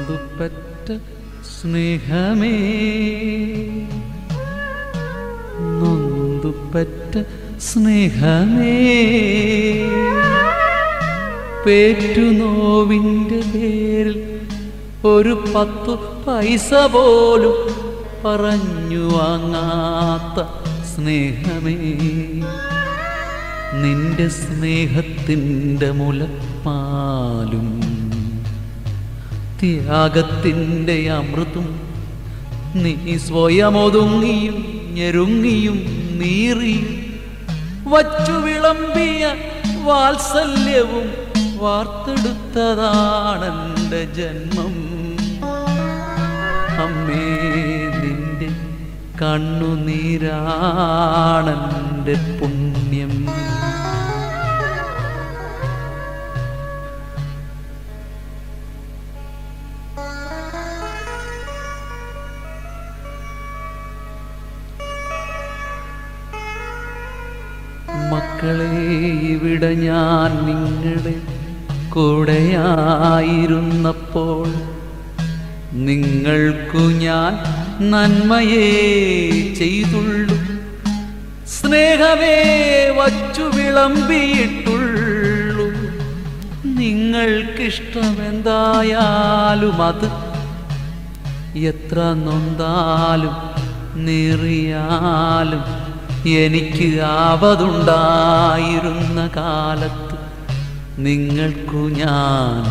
നൊന്തുപറ്റ സ്നേഹമേ നൊന്തുപറ്റ സ്നേഹമേ പേറ്റുനോവിൻ്റെ പേരിൽ ഒരു പത്തു പൈസ പോലും പറഞ്ഞു വാങ്ങാത്ത സ്നേഹമേ നിന്റെ സ്നേഹത്തിൻ്റെ മുലപ്പാലും ത്യാഗത്തിൻ്റെ അമൃതും നീ സ്വയമൊതുങ്ങിയും ഞെരുങ്ങിയും നീറിയും വച്ചു വിളമ്പിയ വാത്സല്യവും വാർത്തെടുത്തതാണെൻ്റെ ജന്മം അമ്മേ നിന്റെ കണ്ണുനീരാണെൻ്റെ പുണ്യം മക്കളെ ഇവിടെ ഞാൻ നിങ്ങളുടെ കൂടെയായിരുന്നപ്പോൾ നിങ്ങൾക്കു ഞാൻ നന്മയേ ചെയ്തുള്ളൂ സ്നേഹമേ വച്ചു വിളമ്പിയിട്ടുള്ളൂ നിങ്ങൾക്കിഷ്ടമെന്തായാലും അത് എത്ര നൊന്താലും നീറിയാലും എനിക്ക് ആപതുണ്ടായിരുന്ന കാലത്ത് നിങ്ങൾക്കു ഞാൻ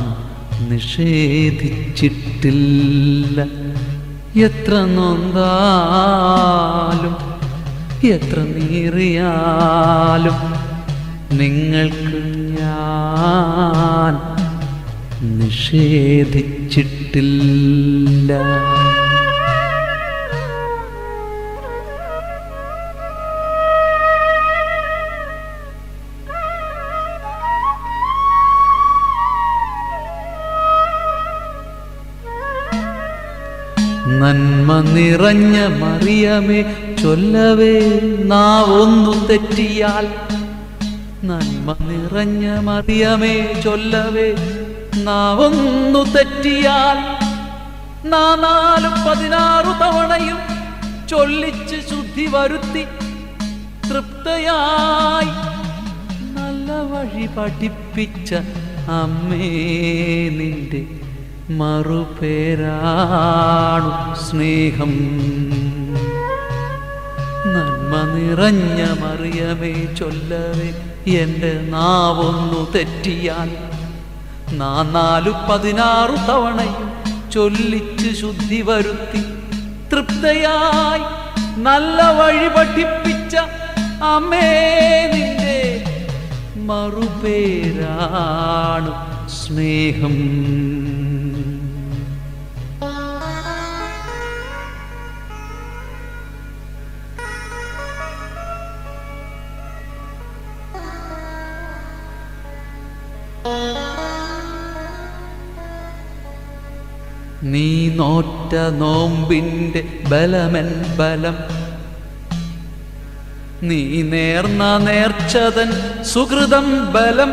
നിഷേധിച്ചിട്ടില്ല എത്ര നൊന്താലും എത്ര നീറിയാലും നിങ്ങൾക്ക് ഞാൻ നിഷേധിച്ചിട്ടില്ല നന്മ നിറഞ്ഞ മറിയമേ ചൊല്ലവേ നാവൊന്നു തെറ്റിയാൽ നന്മ നിറഞ്ഞ മറിയമേ ചൊല്ലവേ നാവൊന്നു തെറ്റിയാൽ നാനാലും പതിനാറു തവണയും ചൊല്ലിച്ച് ശുദ്ധി വരുത്തി തൃപ്തയായി നല്ല വഴി പഠിപ്പിച്ച അമ്മേ നിന്റെ മറുപേരാണു സ്നേഹം നന്മ നിറഞ്ഞ മറിയമേ ചൊല്ലവേ എൻ്റെ നാവൊന്നു തെറ്റിയാൽ നാനാലു പതിനാറു തവണയും ചൊല്ലിച്ച് ശുദ്ധി വരുത്തി തൃപ്തയായി നല്ല വഴി പഠിപ്പിച്ച അമ്മേ നിന്റെ മറുപേരാണു സ്നേഹം നീ നോറ്റ നോമ്പിൻ്റെ ബലമൻ ബലം നീ നേർന്ന നേർച്ചതൻ സുഹൃതം ബലം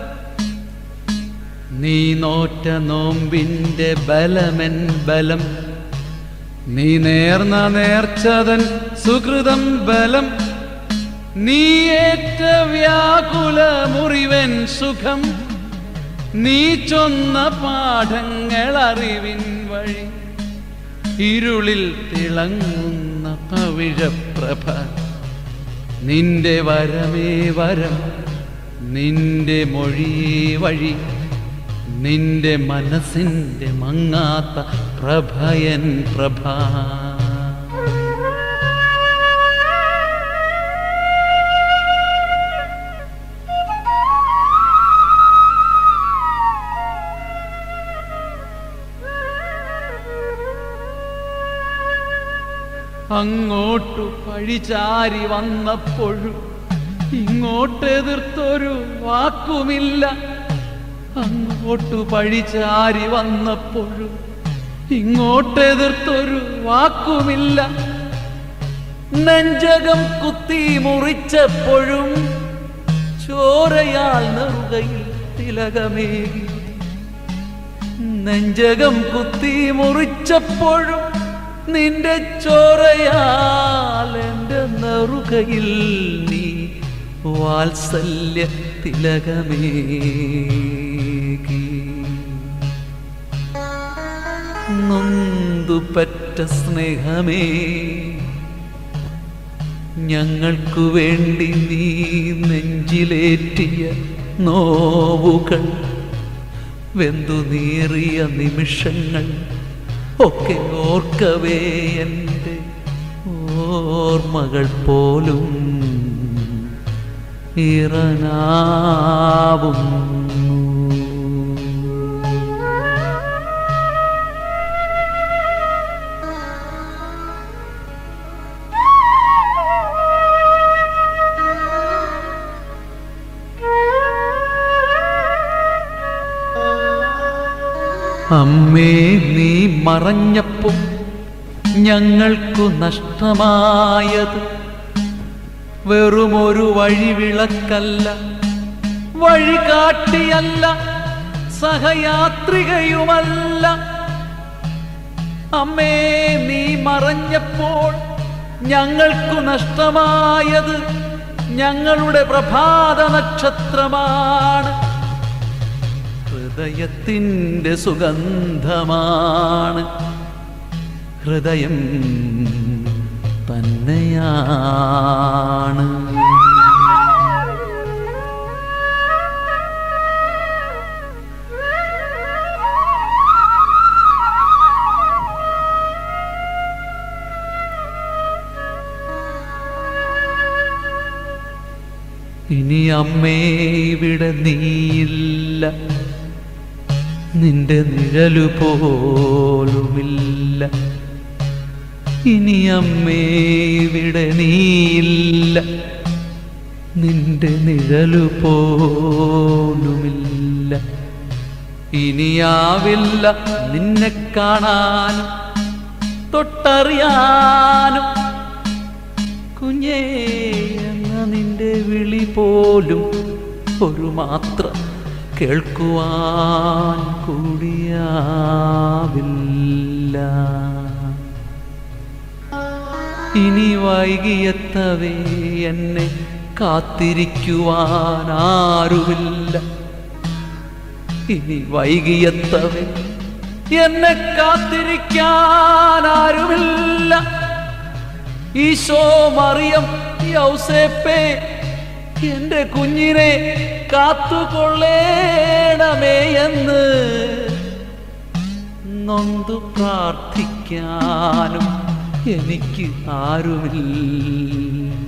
നീ നോറ്റ നോമ്പിൻ്റെ ബലമൻ ബലം നീ നേർന്ന നേർച്ചതൻ സുഹൃതം ബലം നീ ഏറ്റ വ്യാകുല മുറിവൻ സുഖം നീ ചൊന്ന പാഠങ്ങൾ അറിവിൻ വഴി ഇരുളിൽ തിളങ്ങുന്ന പവിഴപ്രഭ നിന്റെ വരമേ വരം നിന്റെ മൊഴിയേ വഴി നിന്റെ മനസ്സിൻ്റെ മങ്ങാത്ത പ്രഭയൻ പ്രഭ അങ്ങോട്ടു പഴിചാരി വന്നപ്പോഴും ഇങ്ങോട്ടെതിർത്തൊരു വാക്കുമില്ല അങ്ങോട്ടു പഴിചാരി വന്നപ്പോഴും ഇങ്ങോട്ടെതിർത്തൊരു വാക്കുമില്ല നെഞ്ചകം കുത്തി മുറിച്ചപ്പോഴും ചോരയാൽ നെറുകയിൽ തിലകമേകി നെഞ്ചകം കുത്തി മുറിച്ചപ്പോഴും നിന്റെ ചോരയാൽ എൻ്റെ നെറുകയിൽ നീ വാത്സല്യ തിലകമേകി നൊന്തുപറ്റ സ്നേഹമേ ഞങ്ങൾക്കു വേണ്ടി നീ നെഞ്ചിലേറ്റിയ നോവുകൾ വെന്തു നീറിയ നിമിഷങ്ങൾ ഒക്കെ ഓർക്കവേ എൻ്റെ ഓർമ്മകൾ പോലും ഇറനാവുന്നു അമ്മേ നീ മറഞ്ഞപ്പോ ഞങ്ങൾക്കു നഷ്ടമായത് വെറുമൊരു വഴിവിളക്കല്ല വഴി കാട്ടിയല്ല സഹയാത്രികയുമല്ല അമ്മേ നീ മറഞ്ഞപ്പോൾ ഞങ്ങൾക്കു നഷ്ടമായത് ഞങ്ങളുടെ പ്രഭാത നക്ഷത്രമാണ് ഹൃദയത്തിൻ്റെ സുഗന്ധമാണ് ഹൃദയം തന്നെയാണ് ഇനി അമ്മേ ഇവിടെ നീയില്ല നിന്റെ നിഴലു പോലുമില്ല ഇനി അമ്മേ ഇവിടെ നീയില്ല നിന്റെ നിഴലു പോലുമില്ല ഇനിയാവില്ല നിന്നെ കാണാനും തൊട്ടറിയാനും കുഞ്ഞേ എന്ന നിന്റെ വിളി പോലും ഒരു മാത്ര കേൾക്കുവാൻ കൂടിയാവില്ല ഇനി വൈകിയെത്തവേ എന്നെ കാത്തിരിക്കുവാൻ ആരുമില്ല ഇനി വൈകിയെത്തവേ എന്നെ കാത്തിരിക്കാൻ ആരുമില്ല ഈശോ മറിയം യൗസേപ്പേ എന്റെ കുഞ്ഞിനെ കാത്തുകൊള്ളേണമേ എന്ന് നൊന്തു പ്രാർത്ഥിക്കാനും എനിക്ക് ആരുമില്ല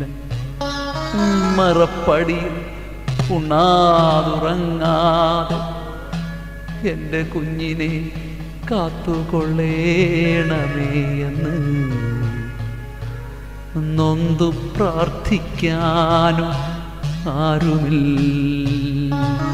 മറപ്പടിയിൽ ഉണ്ണാതുറങ്ങാതെ എൻ്റെ കുഞ്ഞിനെ കാത്തുകൊള്ളേണമേ എന്ന് നൊന്തു പ്രാർത്ഥിക്കാനും ആരുമില്ല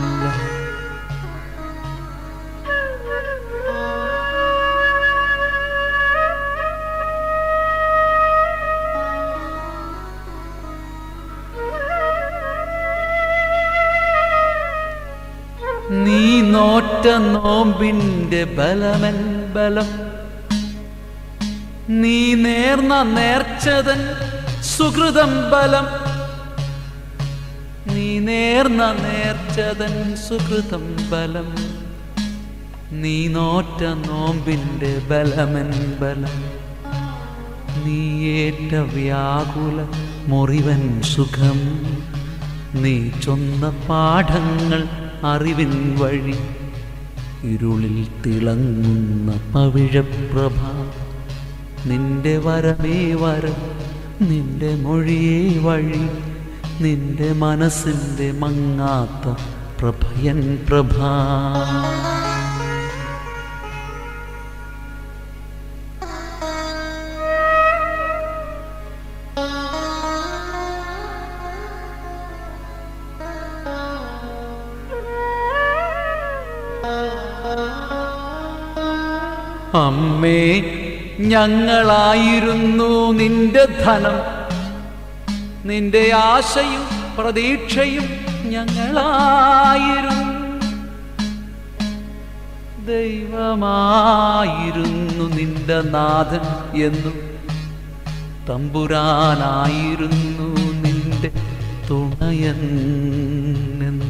നീ നോറ്റ നോമ്പിന്റെ ബലമൻ ബലം നീ നേർന്ന നേർച്ചതൻ സുഹൃതം ബലം നീ നേർന്ന നേർച്ചതൻ സുഹൃതം ബലം നീ നോറ്റ നോമ്പിന്റെ ബലമൻ ബലം നീ ഏറ്റ വ്യാകുല മുറിവൻ സുഖം നീ ചൊന്ന പാഠങ്ങൾ അറിവിൻ വഴി ഇരുളിൽ തിളങ്ങുന്ന പവിഴപ്രഭ നിന്റെ വരമേ വരം നിന്റെ മൊഴിയേ വഴി നിന്റെ മനസ്സിൻ്റെ മങ്ങാത്ത പ്രഭയൻ പ്രഭ അമ്മേ ഞങ്ങളായിരുന്നു നിന്റെ ധനം നിന്റെ ആശയും പ്രതീക്ഷയും ഞങ്ങളായിരുന്നു ദൈവമായിരുന്നു നിന്റെ നാഥൻ എന്നു തമ്പുരാനായിരുന്നു നിന്റെ തുണയനെന്നു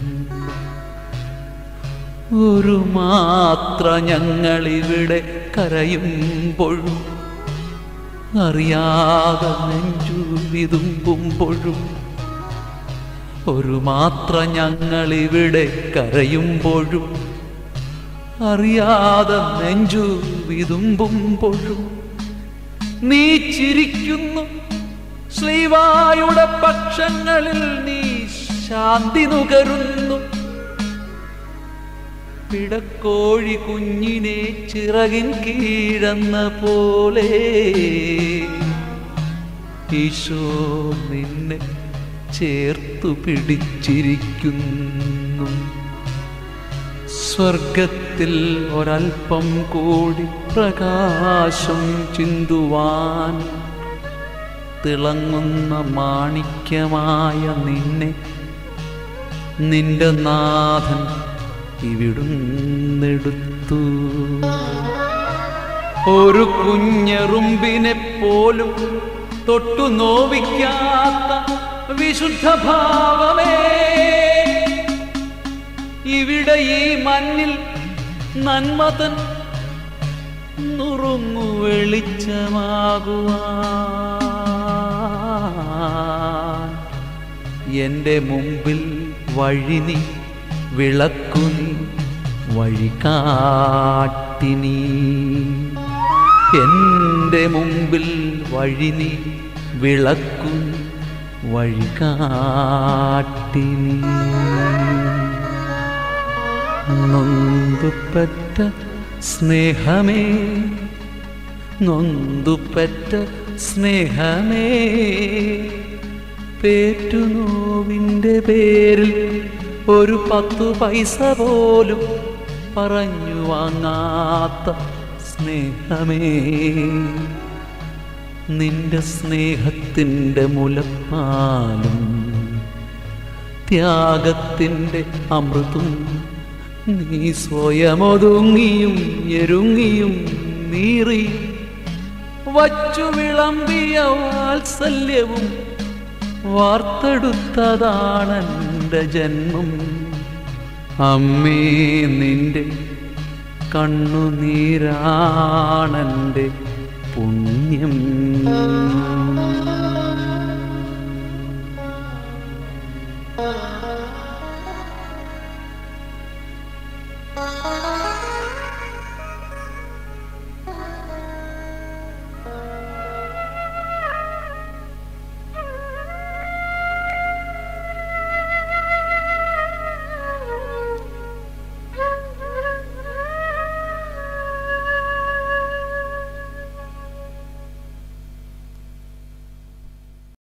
ഒരു മാത്ര ഞങ്ങളിവിടെ കരയുമ്പോഴും അറിയാതെ നെഞ്ചു വിതുമ്പുമ്പോഴും ഒരു മാത്ര ഞങ്ങളിവിടെ കരയുമ്പോഴും അറിയാതെ നെഞ്ചു വിതുമ്പുമ്പോഴും നീ ചിരിക്കുന്നു ശ്രീവായുടെ പക്ഷങ്ങളിൽ നീ ശാന്തി നുകരുന്നു പിടക്കോഴി കുഞ്ഞിനെ ചിറകിൻ കീഴെന്ന പോലെ ഈശോ നിന്നെ ചേർത്തു പിടിച്ചിരിക്കുന്നു സ്വർഗത്തിൽ ഒരൽപ്പം കൂടി പ്രകാശം ചിന്തുവാൻ തിളങ്ങുന്ന മാണിക്യമായ നിന്നെ നിന്റെ നാഥൻ ഇവിടുന്നെടുത്തു ഒരു കുഞ്ഞെറുമ്പിനെ പോലും തൊട്ടു നോവിക്കാത്ത വിശുദ്ധ ഭാവമേ ഇവിടെ ഈ മണ്ണിൽ നന്മതൻ നുറുങ്ങു വെളിച്ചമാകുവാൻ എൻ്റെ മുമ്പിൽ വഴി നീ വിളക്കു നീ വഴികാട്ടിനി എൻ്റെ മുമ്പിൽ വഴി നീ വിളക്കു നീ വഴികാട്ടിനി നൊന്തുപറ്റ സ്നേഹമേ നൊന്തുപറ്റ സ്നേഹമേ പേറ്റുനോവിൻ്റെ പേരിൽ ഒരു പത്തു പൈസ പോലും പറഞ്ഞു വാങ്ങാത്ത സ്നേഹമേ നിന്റെ സ്നേഹത്തിൻ്റെ മുലപ്പാലും ത്യാഗത്തിൻ്റെ അമൃതും നീ സ്വയമൊതുങ്ങിയും എരുങ്ങിയും നീറിയും വച്ചു വിളമ്പിയ വാത്സല്യവും വാർത്തെടുത്തതാണെൻ്റെ ജന്മം അമ്മേ നിന്റെ കണ്ണുനീരാണെൻ്റെ പുണ്യം Thank